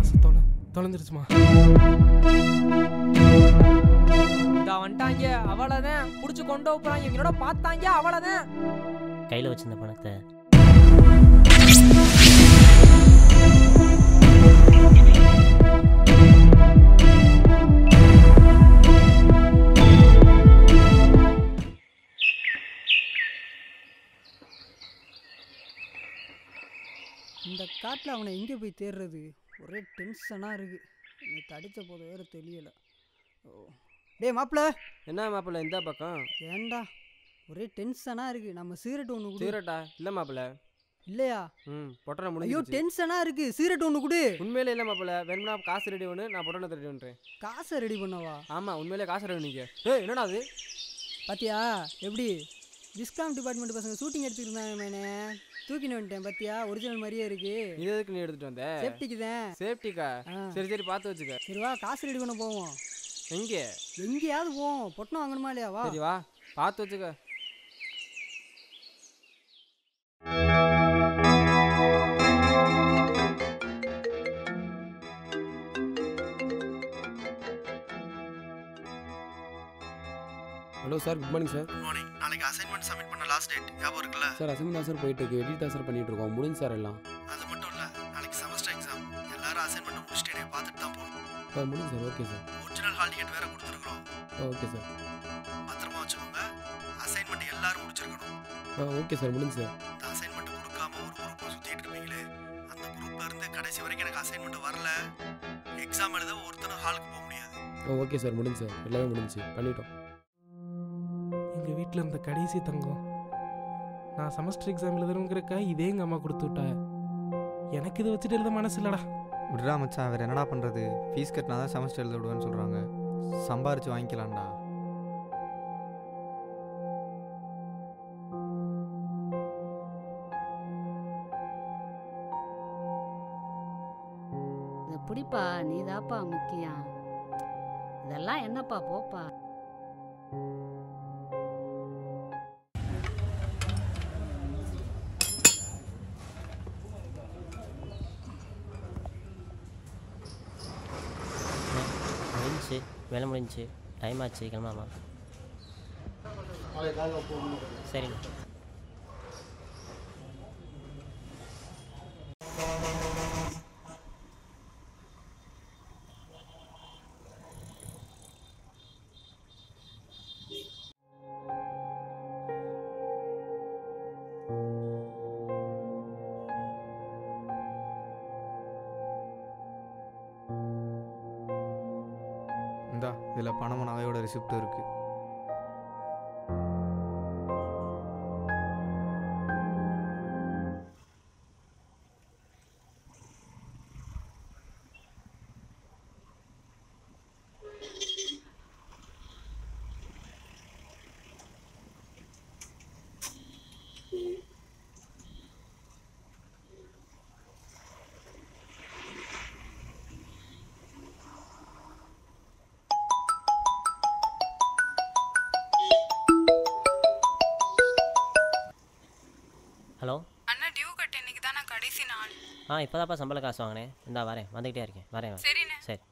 தொலை தொலைஞ்சிருச்சுமா இந்த வந்துட்டாங்க அவ்வளோதான் பிடிச்சி கொண்டு போறாங்க இவங்களோட பார்த்தாங்க அவ்வளோதான் கையில் வச்சிருந்த பணத்தை இந்த காட்டில் அவனை எங்கே போய் தேடுறது ஒரே டென்ஷனாக இருக்குது நேற்று அடித்த போது வேறு தெரியலை ஓ டேய் மாப்பிள்ள என்ன மாப்பிள்ள இந்த பக்கம் ஏன்டா ஒரே டென்ஷனாக இருக்குது நம்ம சீரட் ஒன்று கொடு சீரட்டா இல்லை மாப்பிள்ள இல்லையா ம் பொட்டனை ஐயோ முடிஞ்சு டென்ஷனாக இருக்குது சீரட் ஒன்று கொடு உண்மையிலே இல்லை மாப்பிள்ள வேணும்னா காசு ரெடி ஒன்று நான் பொட்டனை ரெடி பண்ணுறேன் காசை ரெடி பண்ணவா ஆமாம் உண்மையிலே காசு ரெடி நீங்க ஏய் என்னடா அது பாத்தியா எப்படி டிஸ்காம் டிபார்ட்மெண்ட் பசங்க ஷூட்டிங் எடுத்துருந்தாங்க மேனே தூக்கின்னு வந்துட்டேன் பாத்தியா ஒரிஜினல் மாதிரியே இருக்கு இது எதுக்கு நீ எடுத்துட்டு வந்த சேஃப்டிக்கு தான் சேஃப்டிக்கா ஆ. சரி சரி பார்த்து வச்சுக்க சரி வா காசு ரெடி பண்ண போவோம் எங்கே எங்கேயாவது போவோம் பொட்டணம் வாங்கணுமா இல்லையா வா சரி வா பார்த்து வச்சுக்க hello sir good morning sir morning நாளைக்கு அசைன்மெண்ட் சப்மிட் பண்ண லாஸ்ட் டேட் ஞாபகம் இருக்குல்ல சார் அசைன் தான் சார் போயிட்டு இருக்கு எடிட் தான் சார் பண்ணிட்டு இருக்கோம் முடிஞ்சு சார் எல்லாம் அது மட்டும் இல்லை நாளைக்கு செமஸ்டர் எக்ஸாம் எல்லாரும் அசைன்மெண்ட் முடிச்சுட்டு என்னை பார்த்துட்டு தான் போகணும் சார் முடிஞ்சு sir okay sir original hall ticket வேற கொடுத்துருக்குறோம் ஓகே சார் பத்திரமா வச்சுக்கோங்க அசைன்மெண்ட் எல்லாரும் முடிச்சிருக்கணும் ஓகே சார் முடிஞ்சு சார் இந்த அசைன்மெண்ட் கொடுக்காம ஒரு குரூப் சுற்றிட்டு இருப்பீங்களே அந்த குரூப்ல இருந்து கடைசி வரைக்கும் எனக்கு அசைன்மெண்ட் வரல எக்ஸாம் எழுத ஒருத்தரும் ஹாலுக்கு போக முடியாது ஓகே சார் முடிஞ்சு சார் எல்லாமே முடிஞ்சு பண்ணிட்டோம் எங்கள் வீட்டில் இருந்த கடைசி தங்கம் நான் செமஸ்டர் எக்ஸாம் எழுதுறோங்கிறக்கா இதே எங்கள் அம்மா கொடுத்து விட்டா எனக்கு இதை வச்சுட்டு எழுத மனசு இல்லடா விட்றா மச்சான் வேறு என்னடா பண்ணுறது ஃபீஸ் கட்டினா தான் செமஸ்டர் எழுத விடுவேன்னு சொல்கிறாங்க சம்பாரிச்சு வாங்கிக்கலாம்டா இதை பிடிப்பா நீதாப்பா முக்கியம் இதெல்லாம் என்னப்பா போப்பா முடிஞ்சுச்சு வேலை முடிஞ்சுச்சு டைம் ஆச்சு கிளம்பலாமா சரிங்க இந்தா இதில் பணமும் நகையோட ரிசிப்ட் இருக்குது ஹலோ அண்ணா டியூ கட்ட இன்னைக்கு தானே கடைசி நாள் ஆ இப்போ தான்ப்பா சம்பள காசு வாங்கினேன் இந்தா வரேன் வந்துக்கிட்டே இருக்கேன் வரேன் வரேன் சரிண்ணே சரி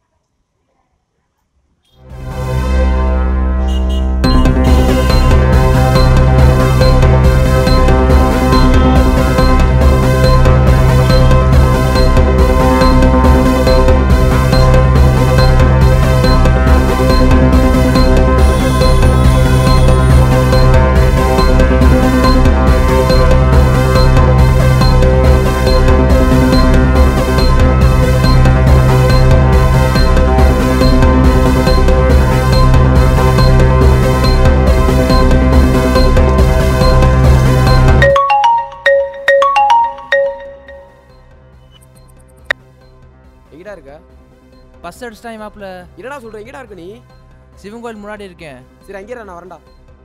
எங்கடா இருக்க பஸ் அடிச்சிட்டாங்க மாப்பிள்ள என்னடா சொல்ற எங்கடா இருக்க நீ சிவன் கோயில் முன்னாடி இருக்கேன் சரி அங்கேயே இரு, நான் வரேன்டா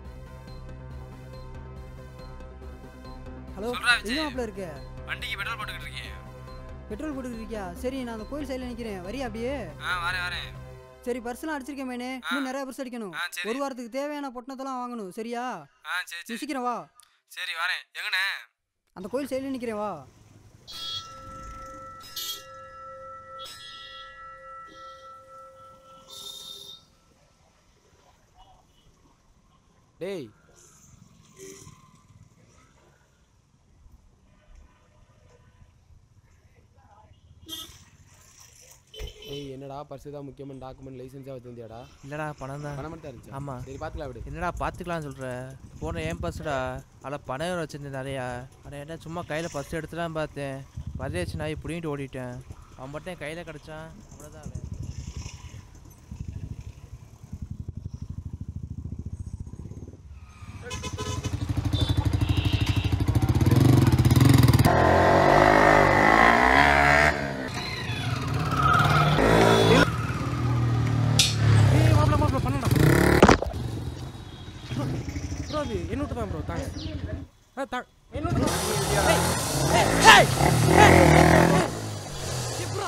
ஹலோ சொல்றா விஜய். எங்க மாப்பிள்ள இருக்க வண்டிக்கு பெட்ரோல் போட்டுக்கிட்டு இருக்கேன் பெட்ரோல் போட்டுக்கிட்டு இருக்கியா சரி நான் அந்த கோயில் சைடில் நிற்கிறேன் வரியா அப்படியே ஆ வரேன் வரேன் சரி பர்ஸ்லாம் அடிச்சிருக்கேன் மேனே இன்னும் நிறைய பர்ஸ் அடிக்கணும் ஆ, சரி. ஒரு வாரத்துக்கு தேவையான பொட்டணத்தெல்லாம் வாங்கணும் சரியா ஆ சரி நீ சீக்கிரம் வா சரி வரேன் எங்கண்ணே அந்த கோயில் சைடில் நிற்கிறேன் வா டேய் ஏய் என்னடா பர்ஸு தான் முக்கியமான டாக்குமெண்ட் லைசென்ஸாக வச்சிருந்தியாடா இல்லடா பணம் தான் பணம் மட்டும் தான் இருந்துச்சு ஆமா. சரி பார்த்துக்கலாம் விடு என்னடா பார்த்துக்கலாம்னு சொல்கிற போன ஏன் பர்ஸுடா அதில் பணம் வேற வச்சிருந்தேன் நிறையா ஆனால் என்ன சும்மா கையில் பர்ஸ் எடுத்துலாம் பார்த்தேன் பதையாச்சு நாய் பிடிங்கிட்டு ஓடிட்டேன் அவன் மட்டும் என் கையில் கிடச்சான் அவ்வளோதான் அவன் ஏய் மாப்பிள மாப்பிள பண்ணடா ப்ரோ ப்ரோ அது என்னோட தான் ப்ரோ தாங்க ஆ தா என்னோட தான் ஏய் ஏய் ஏய் ஏய் ஏய் ப்ரோ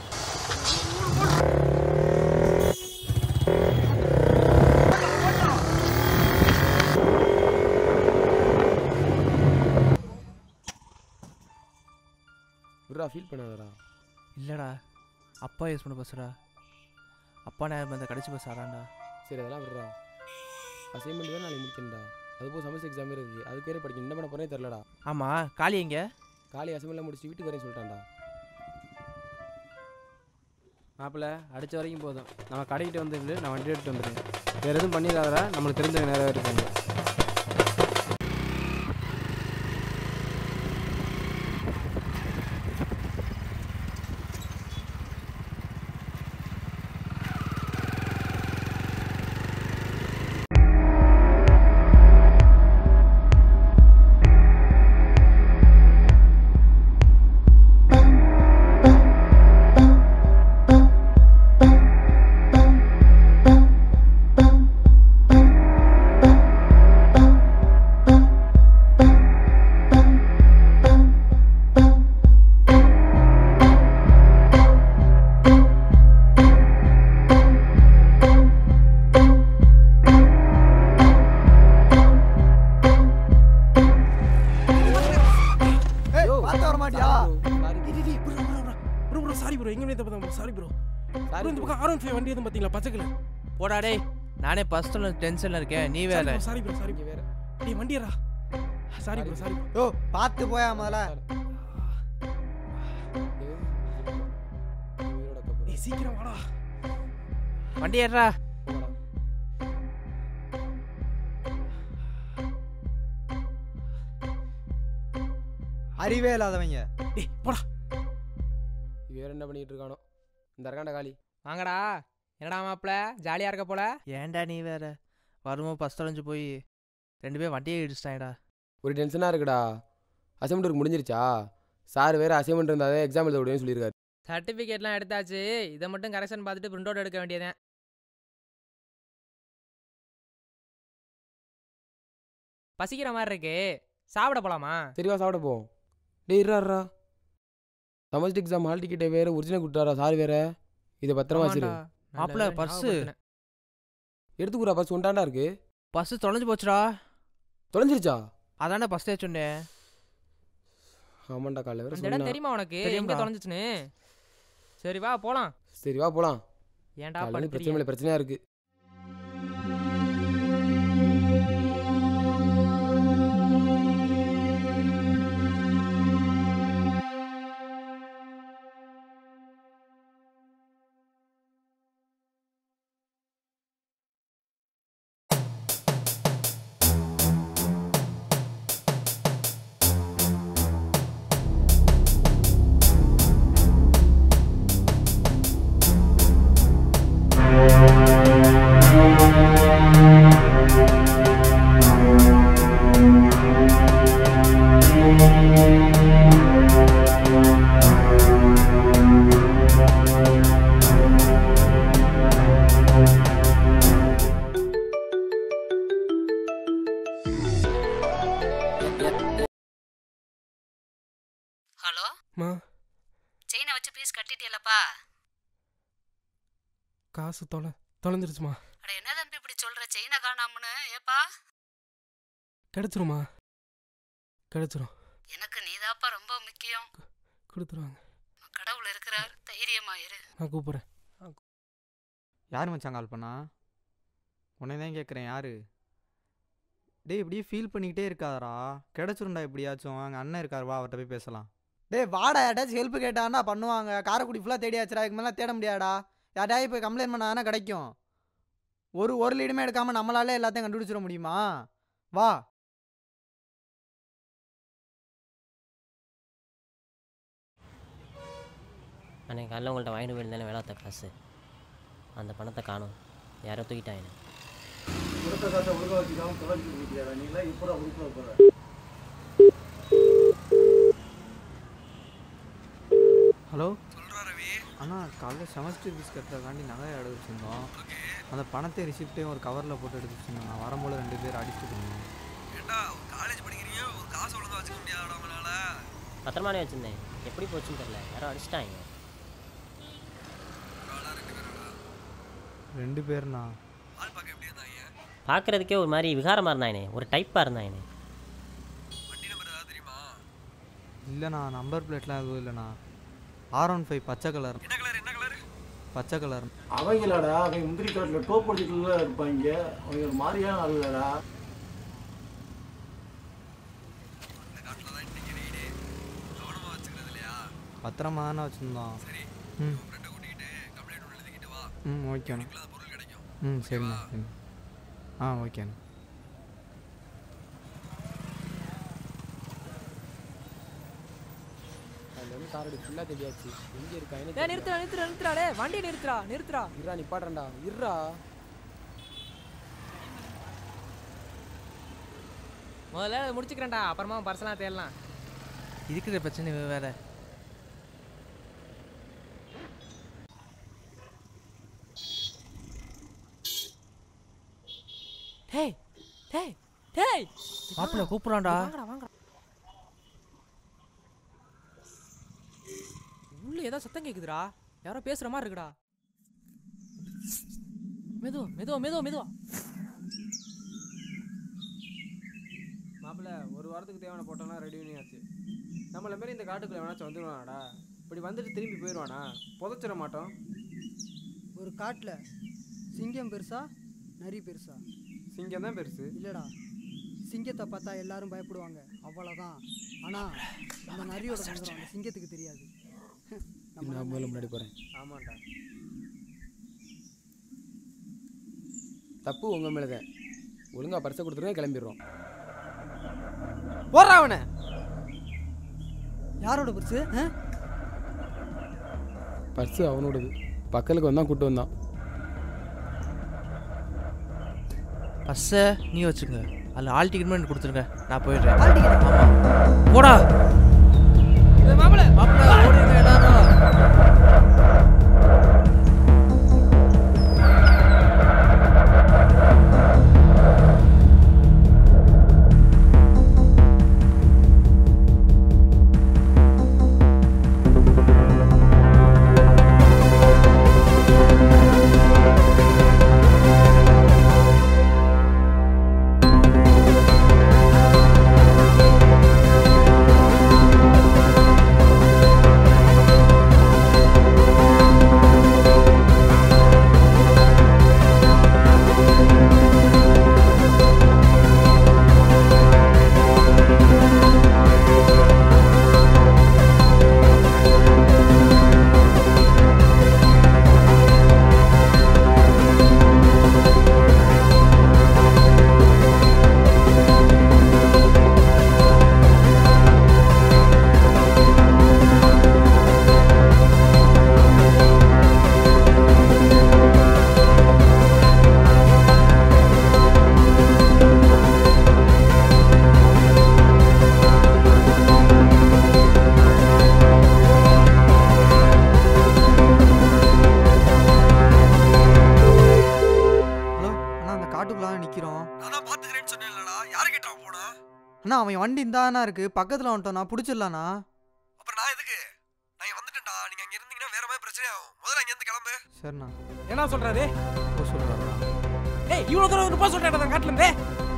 விட்றா ஃபீல் பண்ணாதடா இல்லைடா அப்பா யூஸ் பண்ண பஸ்ஸுடா அப்பா நான் அந்த கடைசி பஸ் ஆடாண்டா சரி அதெல்லாம் விட்றா அசைன்மெண்ட் வேறு நாளைக்கு முடிக்கணும்டா அதுபோல் செமஸ்டர் எக்ஸாம் இருக்குது அதுக்கு வேறு படிக்கணும் என்ன பண்ண போறேனே தெரிலடா ஆமாம் காளி எங்க காலி அசைன்மெண்ட்லாம் முடிச்சுட்டு வீட்டுக்கு வரேன் சொல்லிட்டான்டா மாப்பிள்ள அடிச்ச வரைக்கும் போதும் நம்ம கடைக்கிட்ட வந்துட்டு நான் வண்டி எடுத்துட்டு வந்துடுறேன் வேறு எதுவும் பண்ணிடாதடா நம்மளுக்கு தெரிஞ்சவங்க நிறைய பேர் இருக்காங்க ஏய் பார்த்து வர மாட்டியா ப்ரோ ப்ரோ சாரி ப்ரோ எங்கே தப்பு தான் ப்ரோ சாரி ப்ரோ ப்ரோ இந்த பக்கம் ஆர் ஒன் ஃபைவ் வண்டி எதுவும் பார்த்தீங்களா பச்சை கலர் போடா டேய் நானே ஃபஸ்ட்டு டென்ஷனில் இருக்கேன் நீ வேற சாரி ப்ரோ சாரி ப்ரோ வேற டேய் வண்டியரா சாரி ப்ரோ சாரி யோ பார்த்து போயா முதல்ல டேய் சீக்கிரம் வாடா வண்டி ஏறா அறிவே இல்லாதவங்க டேய் போடா இது வேற என்ன பண்ணிட்டு இருக்கானோ இந்த இருக்காண்ட காலி வாங்கடா என்னடா மாப்பிள ஜாலியாக இருக்க போல ஏன்டா நீ வேற வரும்போது ஃபஸ்ட் தொலைஞ்சு போய் ரெண்டு பேரும் வண்டியை இடிச்சிட்டாங்கடா ஒரு டென்ஷனாக இருக்குடா அசைன்மெண்ட் ஒர்க் முடிஞ்சிருச்சா சார் வேற அசைன்மெண்ட் இருந்தாலே எக்ஸாம் எழுத விடுவேன்னு சொல்லியிருக்காரு சர்டிஃபிகேட்லாம் எடுத்தாச்சு இதை மட்டும் கரெக்ஷன் பார்த்துட்டு பிரிண்ட் அவுட் எடுக்க வேண்டியதேன் பசிக்கிற மாதிரி இருக்கு சாப்பிட போலாமா சரிவா சாப்பிட போவோம் டேய் இருடா செமஸ்டர் எக்ஸாம் ஹால் டிக்கெட்டை வேற ஒரிஜினல் கொடுத்தாரா சார் வேற இதை பத்திரமா வச்சிரு ஆமாண்டா. நல்ல மாப்பிள, வேளை பர்ஸு. ஞாபகப்படுத்தின. எடுத்துக்கூடா பஸ் ஒன்றாண்டா இருக்கு பஸ்ஸு தொலைஞ்சு போச்சுடா தொலைஞ்சிருச்சா அதானே ஃபஸ்ட்டே சொன்னேன் ஆமாண்டா காலைல வேற அந்த இடம் சொன்னா தெரியுமா உனக்கு எங்க தெரியும்டா. தொலைஞ்சிச்சுன்னு சரி வா போலாம் சரி வா போலாம் ஏன்டா காலையில பிரச்சனை படுத்துறீங்க இல்லை பிரச்சனையா இருக்கு ஹலோ மா செயினை வச்சு பீஸ் கட்டிட்டியலப்பா காசு தொலை தொலைஞ்சிருச்சுமா அட என்ன தம்பி இப்படி சொல்ற செயினை காணாமனு ஏப்பா கிடைச்சிருமா கிடைச்சிரும் எனக்கு நீதாப்பா ரொம்ப முக்கியம் கொடுத்துருவாங்க கடவுள் இருக்கிறார் தைரியமாயிரு நான் கூப்பிட்றேன் யார் மச்சான் கால் பண்ணா உன்னை தான் கேட்குறேன் யாரு டேய் இப்படியே ஃபீல் பண்ணிக்கிட்டே இருக்காதடா கிடச்சிருண்டா எப்படியாச்சும் அங்கே அண்ணன் இருக்கார் வா அவர்கிட்ட போய் பேசலாம் டேய் வாடா யார்ட்டாச்சும் ஹெல்ப் கேட்டான்னா பண்ணுவாங்க காரைக்குடி ஃபுல்லாக தேடியாச்சுடா இதுக்கு மேலே தேட முடியாடா யார்ட்டாச்சும் போய் கம்ப்ளைண்ட் பண்ணாதானே கிடைக்கும் ஒரு ஒரு லீடுமே எடுக்காமல் நம்மளாலே எல்லாத்தையும் கண்டுபிடிச்சிட முடியுமா வா அன்னைக்கு காலைல உங்கள்கிட்ட வாங்கிட்டு போயிருந்தேன் வேலாத்த காசு அந்த பணத்தை காணும் யாரோ தூக்கிட்டாங்க கொடுத்த காசை ஒழுங்கா வச்சுக்காம தொலைச்சு கொடுத்தியாடா நீலாம் இப்போ உருப்பிட போற ஹலோ அண்ணா காலைல செமஸ்டர் ஃபீஸ் கட்டுறதுக்காண்டி நகை எடுத்து வச்சுருந்தோம் அந்த பணத்தை ரிசிப்டையும் ஒரு கவரில் போட்டு எடுத்து வச்சுருந்தோம் நான் வரும்போது ரெண்டு பேர் அடிச்சுட்டு போனோம் ஏண்டா காலேஜ் படிக்கிறீங்க ஒரு காசு ஒழுங்கா வச்சுக்க முடியாதா உங்களால பத்திரமானே வச்சுருந்தேன் எப்படி போச்சுன்னு தெரில யாரோ அடிச்சிட்டாங்க ரெண்டு பேர்ண்ணா ஆள் பார்க்க எப்படி இருந்தாங்க பார்க்குறதுக்கே ஒரு மாதிரி விகாரமாக இருந்தானே ஒரு டைப்பாக இருந்தானே வண்டி நம்பர் ஏதாவது தெரியுமா இல்லைண்ணா நம்பர் பிளேட்லாம் எதுவும் இல்லைண்ணா ஆர் ஒன் ஃபைவ் பச்சை கலர் என்ன கலர் என்ன கலர் பச்சை கலர் அவங்களாடா அவங்க முந்திரி காட்டில் டோப் அடிக்கல இருப்பாங்க அவங்க ஒரு மாதிரியான ஆளுடா இந்த காட்டில் தான் இன்னைக்கு ரைடு கவனமாக வச்சுக்கிறது இல்லையா பத்திரமா தானே வச்சுருந்தோம் சரி ம் ஃப்ரெண்டை கூட்டிக்கிட்டு கம்ப்ளைண்ட் ஒன்று எழுதிக்கிட்டு வா ம் ஓகேண்ணா அதுக்குள்ள அந்த பொருள் கிடைக்கும் ம் சரிண்ணா சரிண்ணா ஆ ஓகேண்ணா அதில் வந்து காரடி ஃபுல்லாக தெரியாச்சு எங்கே இருக்காங்கன்னு டேய் நிறுத்துறா நிறுத்துறா நிறுத்துறா டேய் வண்டி நிறுத்துறா நிறுத்துறா இருறா நிப்பாடுறேன்டா இருறா முதல்ல இதை முடிச்சுக்கிறேன்டா அப்புறமா பர்சனலாக தேடலாம் இருக்கிற பிரச்சனை இவ வேற டேய் டேய் டேய் மாப்பிள்ள கூப்பிட்றான்டா வாங்கடா வாங்கடா உள்ள ஏதோ சத்தம் கேக்குதுடா யாரோ பேசுற மாதிரி இருக்குடா மெதுவா மெதுவா மெதுவா மெதுவா மாப்பிள்ள ஒரு வாரத்துக்கு தேவையான போட்டோம்லாம் ரெடி பண்ணியாச்சு நம்மள மாரி இந்த காட்டுக்குள்ள வேணாச்சும் வந்துடுவானாடா இப்படி வந்துட்டு திரும்பி போயிடுவானா புதைச்சிட மாட்டோம் ஒரு காட்டில் சிங்கம் பெருசா நரி பெருசா சிங்கம் தான் பெருசு இல்லைடா சிங்கத்தை பார்த்தா எல்லாரும் பயப்படுவாங்க அவ்வளோதான் ஆனால் அந்த நரியோட தந்திரம் அந்த சிங்கத்துக்கு தெரியாது நம்ம நான் தான் முதல்ல நரி. முன்னாடி போகிறேன் ஆமாண்டா தப்பு உங்கள் மேலே தான் ஒழுங்கா பரிசை கொடுத்துருங்க கிளம்பிடுறோம் போடுறா அவனை யாரோட பெருசு ஆ? பர்ஸு அவனோடது பக்கலுக்கு வந்தான் கூட்டு வந்தான் பஸ்ஸை நீ வச்சுங்க அதில் ஆல் டிக்கெட் மட்டும் கொடுத்துருங்க நான் போயிடுறேன் ஆமாம் போடா மாப்பிள்ள மாப்பிள்ள ஓடிடுங்க எல்லாரும் ஹலோ அண்ணா அந்த காட்டுக்குள்ள தான் நிற்கிறோம் நான் தான் பார்த்துக்கிறேன்னு சொன்னேன்லடா யாரு கேட்டா போனா அண்ணா அவன் வண்டி இந்தாண்ணா இருக்கு பக்கத்தில் வந்துட்டோம் நான் பிடிச்சிடலாண்ணா அப்புறம் நான் எதுக்கு நான் இங்க வந்துட்டேன்டா நீங்க அங்க இருந்தீங்கன்னா வேற மாதிரி பிரச்சனை ஆகும் முதல்ல அங்க இருந்து கிளம்பு சரிண்ணா என்ன சொல்றாரு ஓ சொல்கிறாரா ஏய் இவ்வளோ தூரம் வந்து போக சொல்லிட்டேன் காட்டுல இருந்தே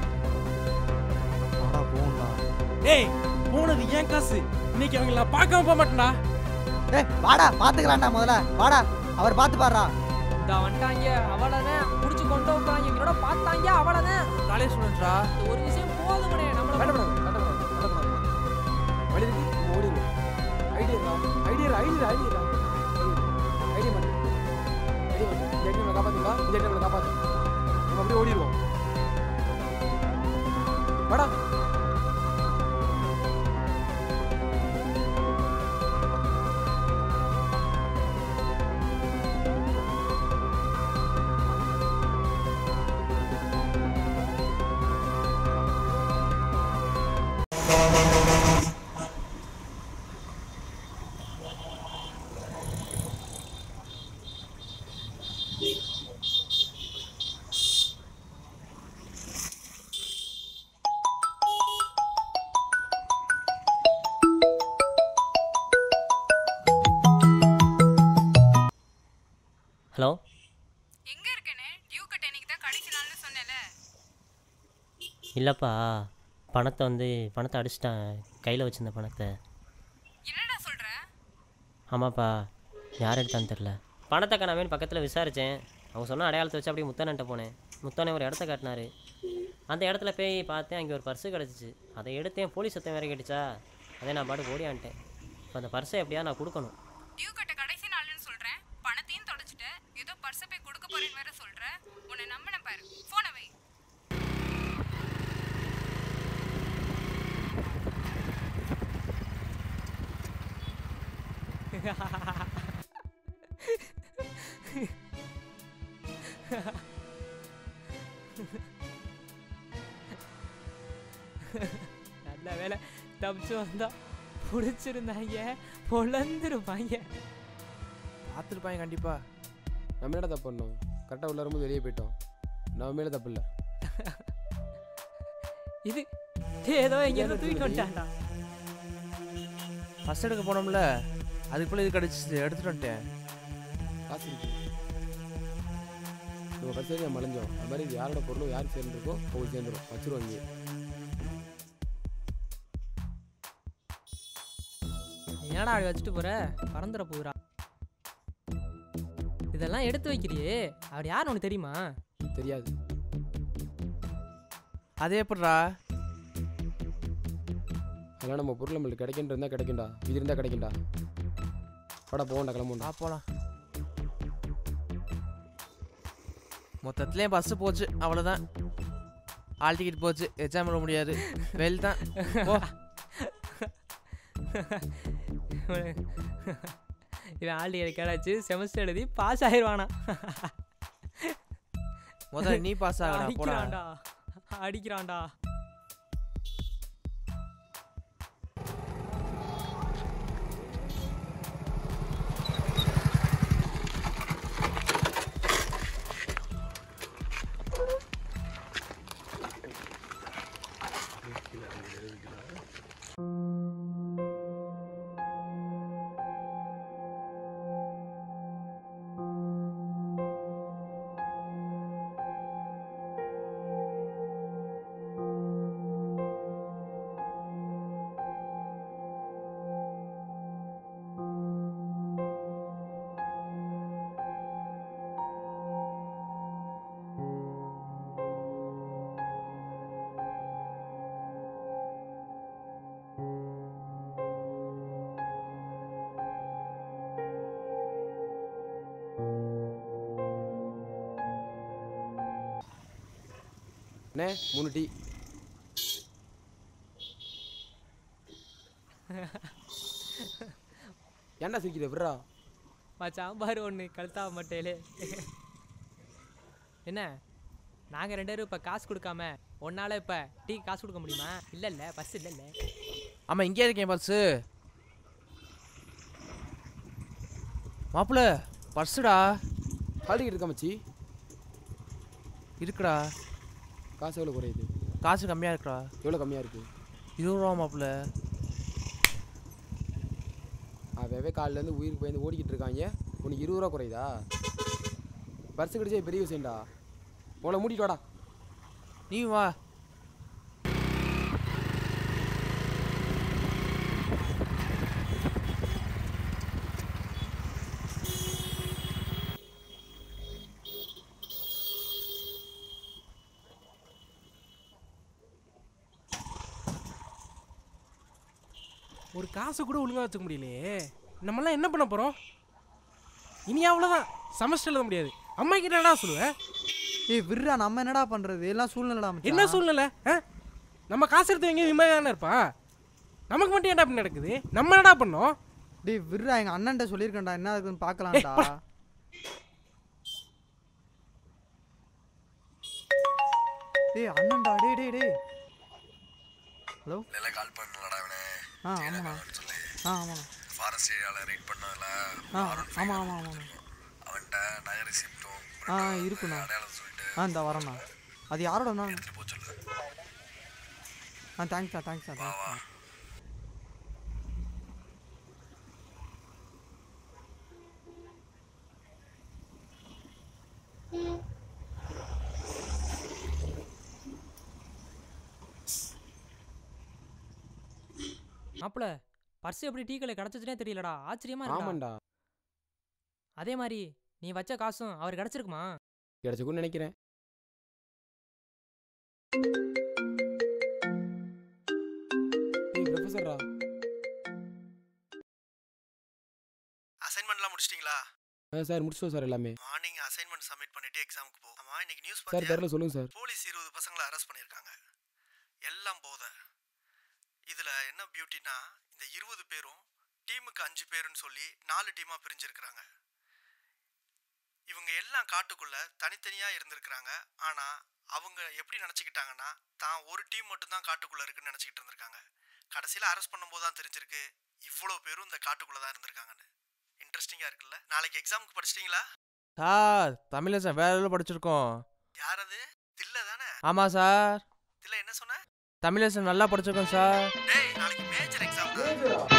வாடா போகண்டா ஏய் போனது ஏன் காசு இன்னைக்கு அவங்கள நான் பார்க்காம போக மாட்டேன்டா டேய் வாடா பார்த்துக்கலாம்டா முதல்ல வாடா அவர் பார்த்து பாடுறா இந்த வந்துட்டாங்க அவ்வளோதான் பிடிச்சி கொண்டு போறாங்க எங்களோட பார்த்தாங்க அவ்வளவுதான் காலேஜ் ஸ்டூடெண்ட்ரா ஒரு விஷயம் போதுமனே நம்மள கட்டப்படாது கட்டப்படாது கட்டப்படாது வழி இருக்கு ஓடிடும் idea idea idea idea idea பண்ணு ஐடியா பண்ணு இந்த ஐடியா காப்பாத்துங்களா இந்த ஐடியா காப்பாத்து நம்ம அப்படியே ஓடிடுவோம் வாடா ஹலோ எங்க இருக்கனே டியூ கட்ட இன்னைக்கு தான் கடைசி நாள்னு சொன்னேல இல்லைப்பா பணத்தை வந்து பணத்தை அடிச்சிட்டேன் கையில் வச்சிருந்த பணத்தை என்னடா சொல்ற ஆமாப்பா யார் எடுத்தான்னு தெரில பணத்தை காணாமேன்னு பக்கத்தில் விசாரித்தேன் அவங்க சொன்ன அடையாளத்தை வச்சு அப்படியே முத்தனன்ட்ட போனேன் முத்தனை ஒரு இடத்த காட்டினாரு அந்த இடத்துல போய் பார்த்தேன் அங்கே ஒரு பர்ஸு கிடச்சிச்சு அதை எடுத்தேன் போலீஸ் சத்தம் வேற கேட்டுச்சா அதே நான் பாட்டு ஓடியான்ட்டேன் இப்போ அந்த பர்ஸை எப்படியா நான் கொடுக்கணும் டியூ கட்ட கடைசி நாள்னு சொல்றேன் பணத்தையும் தொலைச்சிட்ட ஏதோ பர்ஸை போய் கொடுக்க போறேன்னு வேற சொல்ற உன்னை நம்பின பாரு போனை வை நல்ல வேலை தப்பிச்சு வந்தா பிடிச்சிருந்தாங்க பொழந்துருப்பாங்க பார்த்துருப்பாங்க கண்டிப்பா நம்ம என்ன தப்பு பண்ணோம் கரெக்டாக உள்ள வரும்போது வெளியே போயிட்டோம் நம்ம மேலே தப்பு இல்லை இது ஏதோ எங்க இருந்து தூக்கிட்டு வந்துட்டான்டா ஃபஸ்ட் எடுக்க போனோம்ல அதுக்குள்ளே இது கிடச்சிச்சு எடுத்துட்டு வந்துட்டேன் காசு இருக்கு நம்ம கடைசி நம்ம மலைஞ்சோம் அது மாதிரி இது யாரோட பொருளும் யார் சேர்ந்துருக்கோ அவங்க சேர்ந்துரும் வச்சிருவாங்க ஏன்டா அப்படி வச்சுட்டு போற பறந்துட போகுறா இதெல்லாம் எடுத்து வைக்கிறியே அப்படி யாருன்னு உனக்கு தெரியுமா தெரியாது அதே எப்படிடா அதெல்லாம் நம்ம பொருள் நம்மளுக்கு கிடைக்கின்ற இருந்தால் கிடைக்கும்டா இது இருந்தால் கிடைக்கும்டா படா போகண்டா கிளம்புண்டா போகலாம் மொத்தத்துலேயும் பஸ்ஸு போச்சு அவ்வளோதான் ஆல் டிக்கெட் போச்சு எக்ஸாம் எழுத முடியாது வெல் தான் போ இவன் ஆல்டி கேடாச்சு செமஸ்டர் எழுதி பாஸ் ஆயிடுவானா முதல்ல நீ பாஸ் ஆகடா போடா அடிக்கிறான்டா அடிக்கிறான்டா அண்ணே மூணு டீ ஏன்டா சிரிக்கிற விட்றா மச்சான் பாரு ஒன்று கழுத்தா மட்டையிலே என்ன நாங்கள் ரெண்டு பேரும் இப்போ காசு கொடுக்காம உன்னால இப்போ டீ காசு கொடுக்க முடியுமா இல்லை இல்லை பஸ் இல்லை இல்லை ஆமாம் இங்கே இருக்கேன் பர்ஸு மாப்பிள்ள பர்ஸுடா ஹால் டிக்கெட் இருக்கா மச்சி இருக்குடா காசு எவ்வளோ குறையுது காசு கம்மியாக இருக்குடா எவ்வளோ கம்மியாக இருக்குது இருபது ரூபா மாப்பிள்ள அவவே காலிலேருந்து உயிருக்கு பயந்து ஓடிக்கிட்டு இருக்காங்க உனக்கு இருபது ரூபா குறையுதா பர்ஸு கிடைச்சா பெரிய விஷயம்டா உங்களை மூடிட்டு வாடா நீ வா ஒரு காசு கூட ஒழுங்கா வச்சுக்க முடியலையே நம்மளாம் என்ன பண்ண போறோம் இனி அவ்வளோதான் செமஸ்டர் எழுத முடியாது அம்மா கிட்ட என்னடா சொல்லுவேன் ஏய் விட்றா நம்ம என்னடா பண்றது எல்லாம் சூழ்நிலைடா மச்சான். என்ன சூழ்நிலை ஆ? நம்ம காசு எடுத்து எங்கேயும் விமானம் இருப்பா நமக்கு மட்டும் ஏன்டா இப்படி நடக்குது நம்ம என்னடா பண்ணோம் டேய் விட்றா எங்க அண்ணன்ட்ட சொல்லியிருக்கேன்டா என்ன இருக்குன்னு பார்க்கலாம்டா போடா. டேய் அண்ணன்டா டேய் டேய் டேய் ஹலோ இல்லை கால் பண்ணலடா இவனே ஆ ஆமாண்ணா ஆ ஆமாண்ணா ஃபாரஸ்ட் ஏரியாவில் ரைட் பண்ணதில்ல ஆ ஆமாம் ஆமாம் ஆமாண்ணா அவன்கிட்ட நகை ரிசிப்டும் ஆ இருக்குண்ணா அடையாளம் சொல்லிட்டு ஆ இந்த வரேண்ணா அது யாரோட தான் எடுத்துட்டு போக சொல்லு ஆ தேங்க்ஸ்ண்ணா தேங்க்ஸ்ண்ணா தேங்க்ஸ்ண்ணா மாப்பிள பர்ஸ் எப்படி டீ கடை கிடச்சிச்சுனே தெரியலடா ஆச்சரியமா இருக்குடா ஆமாண்டா அதே மாதிரி நீ வச்ச காசும் அவர் கிடச்சிருக்குமா கிடைச்சிக்கும்னு நினைக்கிறேன் ஏய் ப்ரொஃபஸர்ரா அசைன்மெண்ட்லாம் முடிச்சிட்டிங்களா ஆ சார் முடிச்சிட்டோம் சார் எல்லாமே மார்னிங் அசைன்மெண்ட் சப்மிட் பண்ணிட்டு எக்ஸாமுக்கு போ ஆமா இன்னைக்கு நியூஸ் சார் தெரில சொல்லுங்க சார் போலீஸ் இருபது பசங்களை அரெஸ்ட் பண்ணியிருக்காங்க எல்லாம் போத இதுல என்ன பியூட்டினா இந்த இருபது பேரும் டீமுக்கு அஞ்சு பேருன்னு சொல்லி நாலு டீமா பிரிஞ்சிருக்கிறாங்க இவங்க எல்லாம் காட்டுக்குள்ள தனித்தனியா இருந்திருக்கிறாங்க ஆனா அவங்க எப்படி நினச்சிக்கிட்டாங்கன்னா தான் ஒரு டீம் மட்டும்தான் காட்டுக்குள்ள இருக்குன்னு நினச்சிக்கிட்டு இருந்திருக்காங்க கடைசியில் அரெஸ்ட் பண்ணும்போது தான் தெரிஞ்சிருக்கு இவ்வளோ பேரும் இந்த காட்டுக்குள்ள தான் இருந்திருக்காங்கன்னு இன்ட்ரெஸ்டிங்காக இருக்குல்ல நாளைக்கு எக்ஸாமுக்கு படிச்சிட்டிங்களா சார் தமிழ் சார் வேற எவ்வளோ படிச்சிருக்கோம் யார் அது தில்ல தானே ஆமாம் சார் தில்ல என்ன சொன்ன தமிழ் சார் நல்லா படிச்சிருக்கோம் சார் டேய் நாளைக்கு மேஜர் எக்ஸாம்